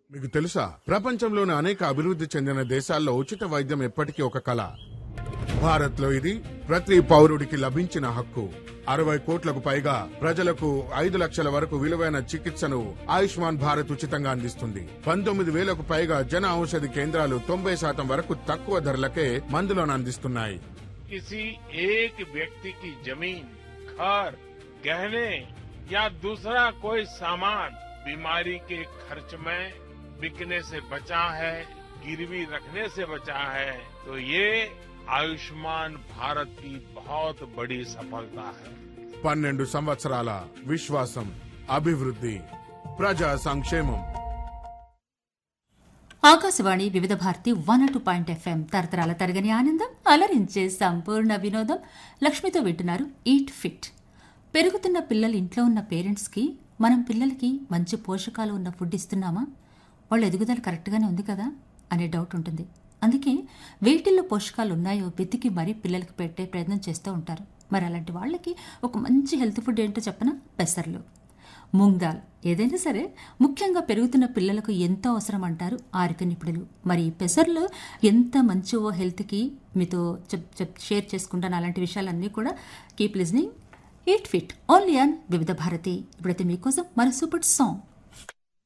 మీకు తెలుసా ప్రపంచంలోని అనేక అభివృద్ధి చెందిన దేశాల్లో ఉచిత వైద్యం ఎప్పటికీ ఒక కళ భారత్ లో ఇది ప్రతి పౌరుడికి లభించిన హక్కు అరవై కోట్లకు పైగా ప్రజలకు ఐదు లక్షల వరకు విలువైన చికిత్సను ఆయుష్మాన్ భారత్ ఉచితంగా అందిస్తుంది పంతొమ్మిది వేలకు పైగా జన ఔషధి కేంద్రాలు తొంభై శాతం వరకు తక్కువ ధరలకే మందులను అందిస్తున్నాయి किसी एक व्यक्ति की जमीन घर गहने या दूसरा कोई सामान बीमारी के खर्च में बिकने से बचा है गिरवी रखने से बचा है तो ये आयुष्मान भारत की बहुत बड़ी सफलता है పన్నెండు సంవత్సరాల విశ్వాసం అభివృద్ధి ప్రజా సంక్షేమం Akashvani Vividh Bharati one two point FM తరతరాల తరగని ఆనందం అలరించే సంపూర్ణ వినోదం లక్ష్మితో వింటున్నారు ఈట్ ఫిట్ పెరుగుతున్న పిల్లలు ఇంట్లో ఉన్న పేరెంట్స్కి మనం పిల్లలకి మంచి పోషకాలు ఉన్న ఫుడ్ ఇస్తున్నామా వాళ్ళ ఎదుగుదల కరెక్ట్గానే ఉంది కదా అనే డౌట్ ఉంటుంది అందుకే వేటిల్లో పోషకాలు ఉన్నాయో వెతికి మరీ పిల్లలకి పెట్టే ప్రయత్నం చేస్తూ ఉంటారు మరి అలాంటి వాళ్ళకి ఒక మంచి హెల్త్ ఫుడ్ ఏంటో చెప్పన పెసర్లు మూంగ్ దాల్ ఏదైనా సరే ముఖ్యంగా పెరుగుతున్న పిల్లలకు ఎంతో అవసరం అంటారు ఆరోగ్య నిపుణులు మరి ఈ పెసర్లు ఎంత మంచివో హెల్త్కి మీతో చెప్ చెప్ షేర్ చేసుకుంటాను అలాంటి విషయాలన్నీ కూడా keep listening eat fit only on Vividh Bharati ఇప్పుడైతే మీకోసం మన సూపర్ సాంగ్